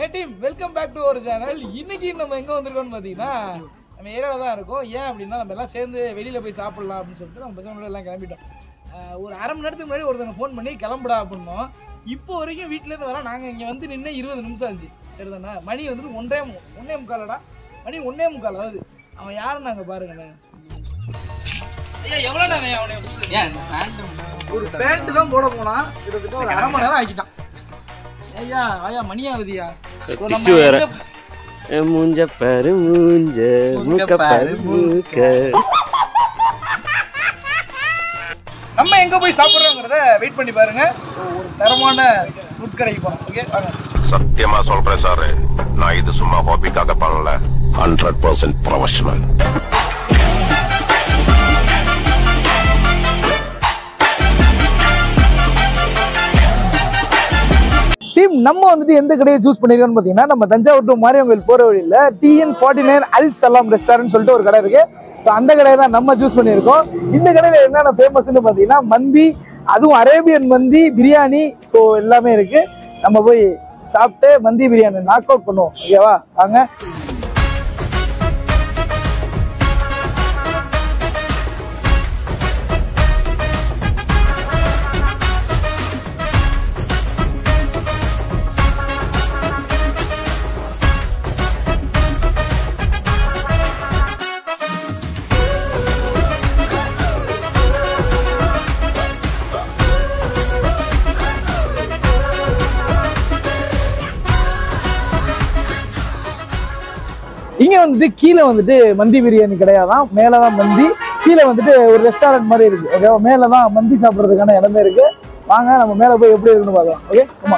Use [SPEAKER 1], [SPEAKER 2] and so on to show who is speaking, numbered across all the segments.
[SPEAKER 1] A team welcome back to ஒரு channel இன்னைக்கு நம்ம எங்க வந்திருக்கோம்னு பாத்தீங்கன்னா நம்ம ஏரியாவில் தான் இருக்கோம் ஏன் அப்படின்னா நம்ம எல்லாம் சேர்ந்து வெளியில போய் சாப்பிடலாம் அப்படின்னு சொல்லிட்டு நம்ம பசங்களோட எல்லாம் கிளம்பிட்டோம் ஆஹ் ஒரு அரை மணி நேரத்துக்கு முன்னாடி ஒருத்தங்க ஃபோன் பண்ணி கிளம்புடா அப்படின்னோம் இப்போ வரைக்கும் வீட்ல இருந்து வர நாங்க இங்க வந்து நின்று இருபது நிமிஷம் ஆச்சு சரிதானே மணி வந்துட்டு ஒன்றே மு- ஒண்ணே முக்காலடா மணி ஒண்ணே முக்கால் ஆகுது அவன் யாருன்னு நாங்க பாருங்கண்ணே ஐயா எவ்வளோ நேரம் அவனை ஒரு பேண்ட் தான் போட போனா கிட்டத்தட்ட ஒரு அரை மணி நேரம் ஆக்கிட்டான் ஐயா ஐயா மணி ஆகுதியா So, நம்ம
[SPEAKER 2] டிஷ்யூ வேற
[SPEAKER 1] எங்க-
[SPEAKER 2] மூஞ்ச பாரு மூஞ்ச மூக்க பாரு மூக்க
[SPEAKER 1] நம்ம எங்க போய் சாப்பிடுறோங்கிறத வெயிட் பண்ணி பாருங்க So, ஒரு தரமான ஃபுட் கடைக்கு போறோம் ஓகே வாங்க
[SPEAKER 3] சத்தியமா சொல்றேன் சார் நான் இது சும்மா ஹாபிக்காக பண்ணல ஹண்ட்ரட் பர்சன்ட் ப்ரொஃபஷனல்
[SPEAKER 1] டீம் நம்ம வந்துட்டு எந்த கடையை சூஸ் பண்ணிருக்கோம்னு பார்த்தீங்கன்னா நம்ம தஞ்சாவூர் டு மாரியவங்கல் போற வழியில் டிஎன் ஃபார்ட்டி நைன் அல் சலாம் ரெஸ்டாரண்ட் சொல்லிட்டு ஒரு கடை இருக்கு ஸோ அந்த கடையை தான் நம்ம சூஸ் பண்ணியிருக்கோம் இந்த கடையில் என்னென்ன ஃபேமஸ்னு பார்த்தீங்கன்னா மந்தி அதுவும் அரேபியன் மந்தி பிரியாணி ஸோ எல்லாமே இருக்கு நம்ம போய் சாப்பிட்டு மந்தி பிரியாணி நாக் அவுட் பண்ணுவோம் ஓகேவா வாங்க இங்க வந்துட்டு கீழே வந்துட்டு மந்தி பிரியாணி கிடையாதான் மேலே தான் மந்தி கீழே வந்துட்டு ஒரு ரெஸ்டாரண்ட் மாதிரி இருக்கு ஓகேவா மேலே தான் மந்தி சாப்பிட்றதுக்கான இடமே இருக்கு வாங்க நம்ம மேலே போய் எப்படி இருக்குன்னு பார்க்கலாம் ஓகே ஆமா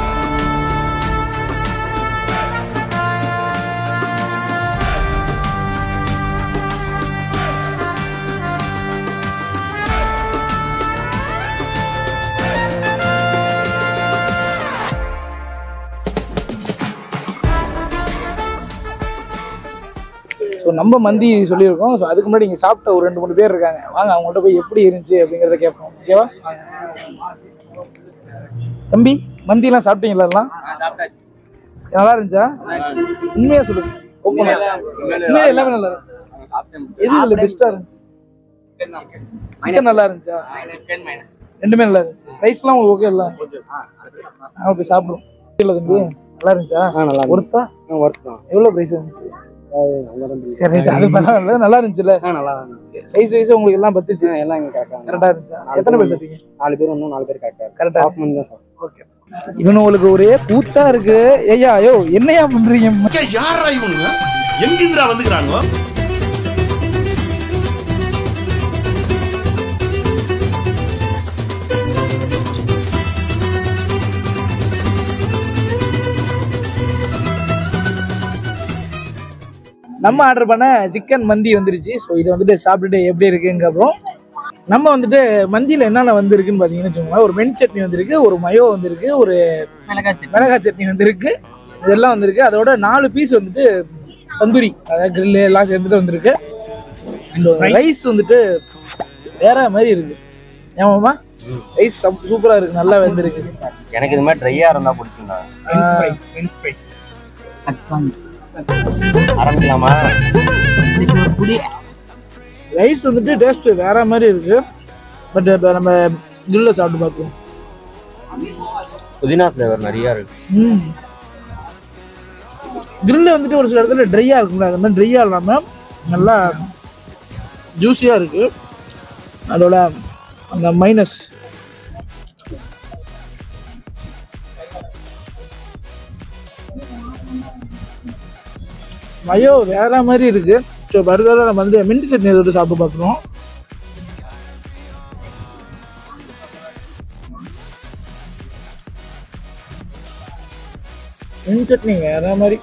[SPEAKER 1] ஸோ நம்ம மந்தி சொல்லியிருக்கோம் ஸோ அதுக்கு முன்னாடி இங்கே சாப்பிட்ட ஒரு ரெண்டு மூணு பேர் இருக்காங்க வாங்க அவங்கள்ட்ட போய் எப்படி இருந்துச்சு அப்படிங்கிறத கேட்போம் ஓகேவா தம்பி மந்திலாம் சாப்பிட்டீங்களா எல்லாம் நல்லா இருந்துச்சா உண்மையா சொல்லுங்க ஓப்பனா உண்மையா எல்லாமே நல்லா இருக்கு எது இல்லை பெஸ்ட்டாக இருந்துச்சு சிக்கன் நல்லா இருந்துச்சா ரெண்டுமே நல்லா இருந்துச்சு ரைஸ்லாம் உங்களுக்கு ஓகே இல்லை ஆ போய் சாப்பிடுவோம் இல்லை தம்பி நல்லா இருந்துச்சா
[SPEAKER 2] நல்லா
[SPEAKER 1] ஒருத்தா
[SPEAKER 2] ஒர்க் தான்
[SPEAKER 1] எவ்வளோ ப்ரைஸ் இருந்துச்சு
[SPEAKER 2] நல்லா
[SPEAKER 1] சரி ரைட் அது பரவாயில்ல நல்லா இருந்துச்சுல்ல
[SPEAKER 2] நல்லா இருந்துச்சு
[SPEAKER 1] சைஸ் வைஸ் உங்களுக்கு எல்லாம் பத்துச்சு
[SPEAKER 2] எல்லாம் இங்க கரெக்டா
[SPEAKER 1] கரெக்டா இருந்துச்சா எத்தனை பேர் தட்டீங்க
[SPEAKER 2] நாலு பேர் ஒன்றும் நாலு பேர் கரெக்டா
[SPEAKER 1] கரெக்டா
[SPEAKER 2] ஆஃப் மணி தான் சார்
[SPEAKER 1] ஓகே இவனுங்களுக்கு ஒரே கூத்தா இருக்கு ஐயா யோ என்னையா பண்றீங்க
[SPEAKER 4] யாரா இவனுங்க எங்கிருந்துடா வந்துக்கிறானுங்க
[SPEAKER 1] நம்ம ஆர்டர் பண்ண சிக்கன் மந்தி வந்துருச்சு ஸோ இதை வந்துட்டு சாப்பிட்டுட்டு எப்படி இருக்குங்க அப்புறம் நம்ம வந்துட்டு மந்தியில் என்னென்ன வந்திருக்குன்னு பார்த்தீங்கன்னு வச்சுக்கோங்களேன் ஒரு மென் சட்னி வந்திருக்கு ஒரு மயோ வந்திருக்கு ஒரு மிளகாய் சட்னி வந்திருக்கு இதெல்லாம் வந்திருக்கு அதோட நாலு பீஸ் வந்துட்டு தந்தூரி அதாவது grill எல்லாம் சேர்ந்துட்டு வந்திருக்கு ரைஸ் வந்துட்டு வேற மாதிரி இருக்கு ஏமாமா ரைஸ் சூப்பரா இருக்கு நல்லா வெந்திருக்கு
[SPEAKER 2] எனக்கு இது மாதிரி ட்ரையா இருந்தா பிடிக்கும்டா ஆரம்பிக்கலாமா
[SPEAKER 1] ரைஸ் வந்துட்டு டேஸ்ட் வேற மாதிரி இருக்கு பட் இப்போ நம்ம கிரில்ல சாப்பிட்டு பார்ப்போம்
[SPEAKER 2] புதினா ஃப்ளேவர் நிறைய இருக்கு
[SPEAKER 1] ம் கிரில்ல வந்துட்டு ஒரு சில இடத்துல ட்ரையா இருக்கும்ல அந்த மாதிரி ட்ரையா இல்லாம நல்லா ஜூஸியா இருக்கு அதோட அந்த மைனஸ் மயோ வேற மாதிரி இருக்கு ஸோ பர்கரில் நம்ம வந்து மின்ட் சட்னி எடுத்து சாப்பிட்டு பார்க்குறோம் மின்ட் சட்னி வேற மாதிரி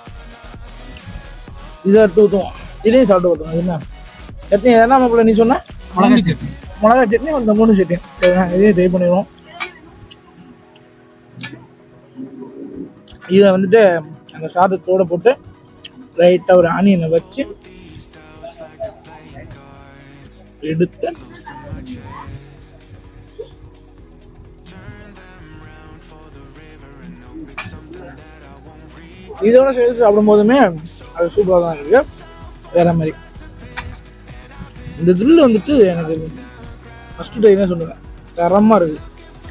[SPEAKER 1] இதை எடுத்து ஊற்றுவோம் இதையும் சாப்பிட்டு பார்த்துவோம் இது என்ன சட்னி என்ன மாப்பிள்ள நீ சொன்ன மிளகா சட்னி மிளகா சட்னி அந்த மூணு சட்னி சரிண்ணா இதையும் ட்ரை பண்ணிடுவோம் இதை வந்துட்டு அந்த சாதத்தோட போட்டு லைட்டாக ஒரு ஆனியனை வச்சு எடுத்து இதோட சேர்த்து சாப்பிடும் போதுமே அது சூப்பராக தான் இருக்கு வேற மாதிரி இந்த த்ரில் வந்துட்டு எனக்கு ஃபர்ஸ்ட் டைம் தான் சொல்லுவேன் தரமா இருக்கு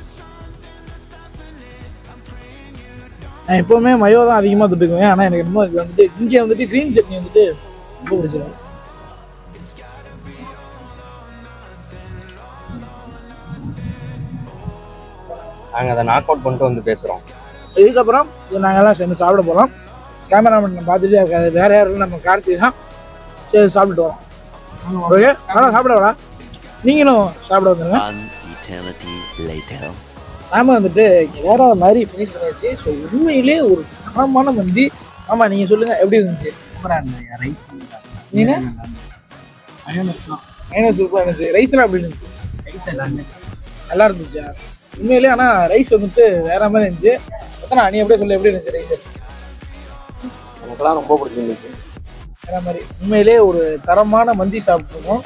[SPEAKER 1] நான் எப்பவுமே மயோ தான் அதிகமாக தொட்டுக்குவேன் ஆனால் எனக்கு என்னமோ இது வந்துட்டு இங்கே வந்துட்டு க்ரீன் சட்னி வந்துட்டு ரொம்ப பிடிச்சிருக்கு
[SPEAKER 2] நாங்க அதை நாக் அவுட் பண்ணிட்டு வந்து பேசுறோம்
[SPEAKER 1] இதுக்கப்புறம் இது நாங்கெல்லாம் சேர்ந்து சாப்பிட போகிறோம் கேமராமேன் பார்த்துட்டு இருக்காது வேற யாரும் இல்லை, நம்ம கார்த்தி தான் சரி சாப்பிட்டுட்டு வரோம் ஓகே ஆனால் சாப்பிட வரா நீங்களும் சாப்பிட வந்துருங்க
[SPEAKER 5] One eternity later.
[SPEAKER 1] நாம வந்துட்டு இங்க வேற மாதிரி ஃபினிஷ் பண்ணியாச்சு ஸோ உண்மையிலே ஒரு தரமான மந்தி ஆமா நீங்க சொல்லுங்க எப்படி இருந்துச்சு நீங்க மைனஸ் சூப்பராக இருந்துச்சு ரைஸ்லாம் எப்படி இருந்துச்சு நல்லா இருந்துச்சா உண்மையிலே ஆனா ரைஸ் வந்துட்டு வேற மாதிரி இருந்துச்சு எத்தனை நீ அப்படியே சொல்லு எப்படி இருந்துச்சு ரைஸ்
[SPEAKER 2] எனக்கெல்லாம் ரொம்ப பிடிச்சிருந்துச்சு
[SPEAKER 1] வேற மாதிரி உண்மையிலே ஒரு தரமான மந்தி சாப்பிட்ருக்கோம்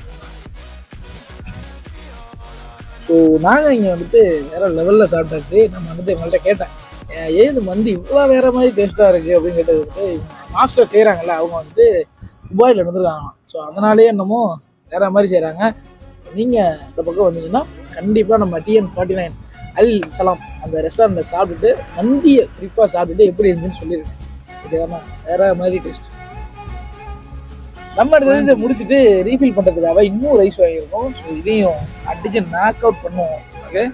[SPEAKER 1] ஸோ நாங்கள் இங்கே வந்துட்டு வேற லெவலில் சாப்பிட்டாச்சு நம்ம வந்துட்டு எங்கள்கிட்ட கேட்டேன் "ஏன் ஏது மந்தி இவ்வளோ வேற மாதிரி டேஸ்ட்டாக இருக்குது அப்படின்னு கேட்டது வந்து மாஸ்டர் செய்கிறாங்கல்ல அவங்க வந்து துபாயில் இருந்திருக்காங்களாம் ஸோ அதனாலேயே என்னமோ வேற மாதிரி செய்கிறாங்க நீங்கள் இந்த பக்கம் வந்தீங்கன்னா கண்டிப்பாக நம்ம டிஎன் ஃபார்ட்டி நைன் அல் சலாம் அந்த ரெஸ்டாரண்ட்டில் சாப்பிட்டுட்டு மந்தியை குறிப்பாக சாப்பிட்டுட்டு எப்படி இருந்துச்சுன்னு சொல்லியிருக்கேன் இது வேணா வேற மாதிரி டேஸ்ட் நம்ம அடுத்தது இதை முடிச்சுட்டு ரீஃபில் பண்றதுக்காக இன்னும் ரைஸ் வாங்கியிருக்கோம் ஸோ இதையும் அடிச்சு நாக் அவுட் பண்ணுவோம் ஓகே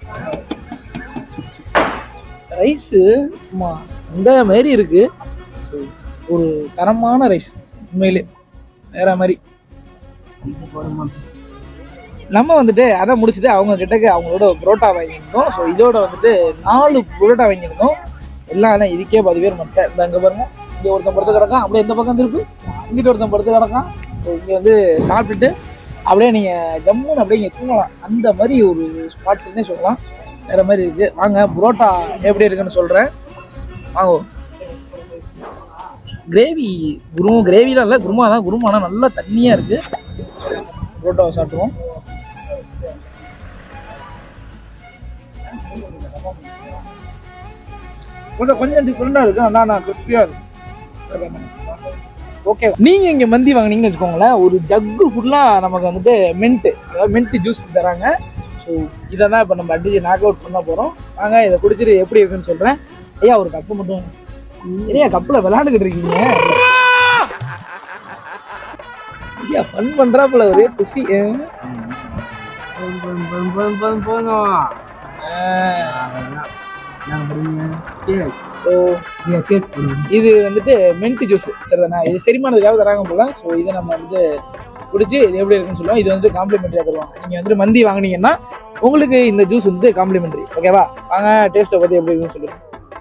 [SPEAKER 1] ரைஸு சும்மா இந்த மாதிரி இருக்கு So, ஒரு தரமான ரைஸ் உண்மையிலே வேற மாதிரி நம்ம வந்துட்டு அதை முடிச்சுட்டு அவங்க கிட்டக்க அவங்களோட புரோட்டா வாங்கியிருந்தோம் ஸோ இதோட வந்துட்டு நாலு புரோட்டா வாங்கியிருந்தோம் எல்லாம் எல்லாம் இதுக்கே பாதி பேர் மட்டை இந்த அங்கே பாருங்க இங்கே ஒருத்தன் படுத்து கிடக்கான் அப்படியே எந்த பக்கம் திருப்பு இங்கிட்ட ஒருத்தன் படுத்து கிடக்கான் ஸோ இங்கே வந்து சாப்பிட்டுட்டு அப்படியே நீங்கள் ஜம்முன்னு அப்படியே இங்கே தூங்கலாம் அந்த மாதிரி ஒரு ஸ்பாட்டுன்னே சொல்லலாம் வேற மாதிரி இருக்கு வாங்க புரோட்டா எப்படி இருக்குன்னு சொல்கிறேன் வாங்க கிரேவி குருமா கிரேவிலாம் இல்லை குருமா தான் குருமா ஆனால் நல்லா தண்ணியாக இருக்கு புரோட்டாவை சாப்பிடுவோம் கொஞ்சம் கொஞ்சம் டிஃப்ரெண்டாக இருக்கு ஆனால் நான் கிறிஸ்பியாக இருக்கு ஓகே நீங்க இங்க மந்தி வாங்குனீங்கன்னு வச்சுக்கோங்களேன் ஒரு ஜக்கு ஃபுல்லா நமக்கு வந்துட்டு மின்ட் அதாவது மின்ட் ஜூஸ் தராங்க ஸோ இதை தான் இப்போ நம்ம அடிச்சு நாக் அவுட் பண்ண போறோம் வாங்க இதை குடிச்சிட்டு எப்படி இருக்குன்னு சொல்றேன் ஐயா ஒரு கப்பு மட்டும் ஐயா கப்பில் விளையாண்டுக்கிட்டு இருக்கீங்க ஐயா ஃபன் பண்றாப்புல ஒரே குசி ஸோ இது வந்துட்டு மின்ட் ஜூஸ் சரிதானா இது செரிமானதுக்காக தராங்க போல ஸோ இதை நம்ம வந்து குடிச்சு இது எப்படி இருக்குன்னு சொல்லுவோம் இது வந்து காம்ப்ளிமெண்ட்ரியாக தருவாங்க நீங்கள் வந்துட்டு மந்தி வாங்குனீங்கன்னா உங்களுக்கு இந்த ஜூஸ் வந்து காம்ப்ளிமெண்ட்ரி ஓகேவா வாங்க டேஸ்ட்டை பற்றி எப்படி இருக்குன்னு சொல்லுங்க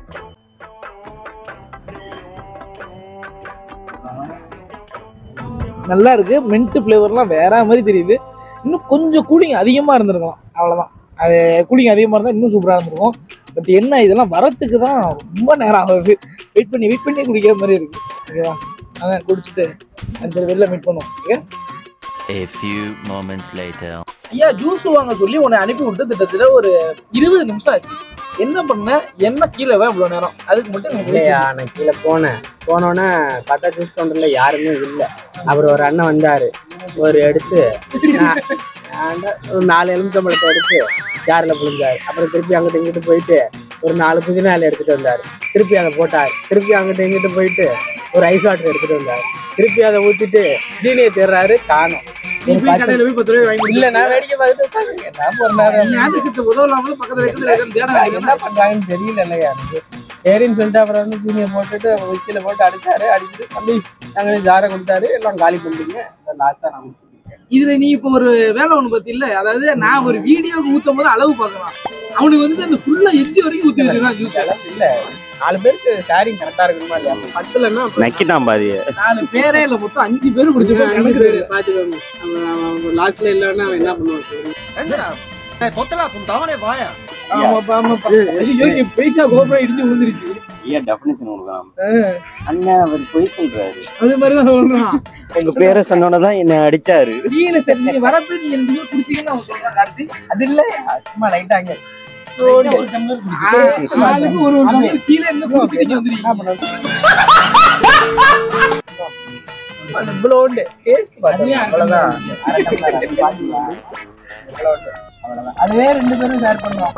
[SPEAKER 1] நல்லா இருக்கு மின்ட் ஃப்ளேவர்லாம் வேற மாதிரி தெரியுது இன்னும் கொஞ்சம் கூலிங் அதிகமாக இருந்திருக்கலாம் அவ்வளோதான் அது கூலிங் அதிகமாக இருந்தால் இன்னும் சூப்பராக இருந்திருக்கும் பட் என்ன இதெல்லாம் வரத்துக்கு தான் ரொம்ப நேரம் ஆகுது வெயிட் பண்ணி வெயிட் பண்ணி குடிக்கிற மாதிரி இருக்கு ஓகேவா அதான் குடிச்சிட்டு அந்த வெளில மீட் பண்ணுவோம் okay
[SPEAKER 5] A few moments later.
[SPEAKER 1] ஐயா ஜூஸ் வாங்க சொல்லி உன்னை அனுப்பி விட்டு கிட்டத்தட்ட ஒரு இருபது நிமிஷம் ஆச்சு என்ன பண்ண என்ன கீழே இவ்வளோ நேரம் அதுக்கு மட்டும் எனக்கு
[SPEAKER 6] இல்லையா நான் கீழே போனேன் போனோன்னே பார்த்தா ஜூஸ் கவுண்டர்ல யாருமே இல்லை அப்புறம் ஒரு அண்ணன் வந்தாரு ஒரு எடுத்து நான் நான் தான் ஒரு நாலு எலுமிச்சம்பழத்தை எடுத்து ஜாரில் புழிஞ்சாரு அப்புறம் திருப்பி அங்கிட்டு இங்கிட்டு போயிட்டு ஒரு நாலு புதினா இலை எடுத்துட்டு வந்தாரு திருப்பி அதை போட்டார் திருப்பி அங்கிட்டு இங்கிட்டு போயிட்டு ஒரு ஐஸ் வாட்டர் எடுத்துட்டு வந்தாரு திருப்பி அதை ஊத்திட்டு ஜீனியை தேடுறாரு காணும்
[SPEAKER 1] நீ போய் கடையில போய் பத்து ரூபாய் வாங்கி
[SPEAKER 6] இல்ல நான் வேடிக்கை பார்த்துட்டு உட்காந்துருக்கேன் நான் ஒரு நேரம்
[SPEAKER 1] நீ அதுக்கு உதவலாமலும் பக்கத்துல இருக்கிற எதுவும் தேட
[SPEAKER 6] அது என்ன பண்றாங்கன்னு தெரியல இல்லையா எனக்கு சரின்னு சொல்லிட்டு அப்புறம் வந்து தூணியை போட்டுட்டு உச்சியில போட்டு அடிச்சாரு அடிச்சுட்டு தம்பி நாங்களே ஜாரை கொடுத்தாரு எல்லாம் காலி பண்ணிட்டீங்க லாஸ்டா நான்
[SPEAKER 1] இதுல நீ இப்ப ஒரு வேலை ஒண்ணு பத்தி இல்ல அதாவது நான் ஒரு வீடியோக்கு ஊத்தும் போது அளவு பார்க்கலாம் அவனுக்கு வந்து அந்த ஃபுல்லா எஞ்சி வரைக்கும் ஊத்தி வச்சிருக்கான் ஜூஸ்
[SPEAKER 6] இல்ல நாலு பேருக்கு ஷேரிங் கரெக்டா இருக்கணுமா இல்லையா பத்துலன்னா
[SPEAKER 2] நக்கிட்டான் பாதிய
[SPEAKER 1] நாலு பேரே இல்ல மொத்தம் அஞ்சு பேர் குடிச்சிருக்கோம் எனக்கு தெரியும்
[SPEAKER 6] பாத்துக்கோங்க லாஸ்ட்ல இல்லன்னா அவன் என்ன பண்ணுவான்
[SPEAKER 1] ஆமாப்பா ஆமாப்பா ஐயோ இங்க பைசா கோபுரம் இடிஞ்சு விழுந்துருச்சு
[SPEAKER 2] ஏன் டெஃபினேஷன் கொடுக்கலாம் அண்ணன் அவர் பொய் சொல்றாரு
[SPEAKER 1] அது மாதிரிதான் சொல்றான்
[SPEAKER 2] உங்க பேரை சொன்னோன்னதான் என்ன அடிச்சாரு
[SPEAKER 1] நீல சரி நீ வரப்ப நீ எனக்கு ஜூஸ் குடிச்சீங்கன்னு அவன் சொல்றான் கார்த்தி
[SPEAKER 6] அது இல்ல சும்மா லைட்டா அங்க
[SPEAKER 1] ஆளுக்கு ஒரு ஒரு டம்ளர் கீழே இருந்து குடிச்சிட்டு வந்துருக்கீங்க
[SPEAKER 6] அது இவ்வளோண்டு டேஸ்ட் பார்த்தீங்க அவ்வளோதான் அரை டம்ளர் அது பாத்தீங்களா? இவ்வளோண்டு அவ்வளோதான் அதுவே ரெண்டு பேரும் ஷேர் பண்ணுவோம்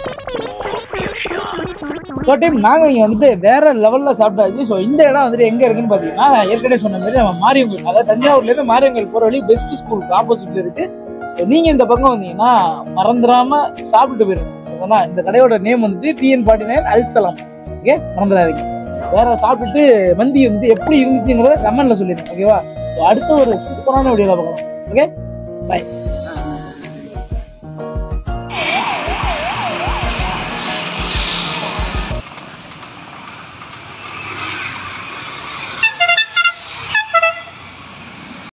[SPEAKER 1] ஸோ டைம் நாங்கள் இங்கே வந்துட்டு வேற லெவலில் சாப்பிட்டாச்சு ஸோ இந்த இடம் வந்துட்டு எங்கே இருக்குன்னு பார்த்தீங்கன்னா நான் ஏற்கனவே சொன்ன மாதிரி நம்ம மாரியங்கல் அதாவது தஞ்சாவூர்லேருந்து மாரியங்கல் போகிற வழி பெஸ்ட் ஸ்கூலுக்கு ஆப்போசிட்ல இருக்கு ஸோ நீங்கள் இந்த பக்கம் வந்தீங்கன்னா மறந்துடாம சாப்பிட்டு போயிருங்க ஓகேங்களா இந்த கடையோட நேம் வந்துட்டு டிஎன் ஃபார்ட்டி நைன் அல்சலாம் ஓகே மறந்துடாதீங்க வேற சாப்பிட்டுட்டு மந்தி வந்து எப்படி இருந்துச்சுங்கிறத கமெண்ட்ல சொல்லிடுங்க ஓகேவா அடுத்த ஒரு சூப்பரான வீடியோவில் பார்க்கலாம் ஓகே பை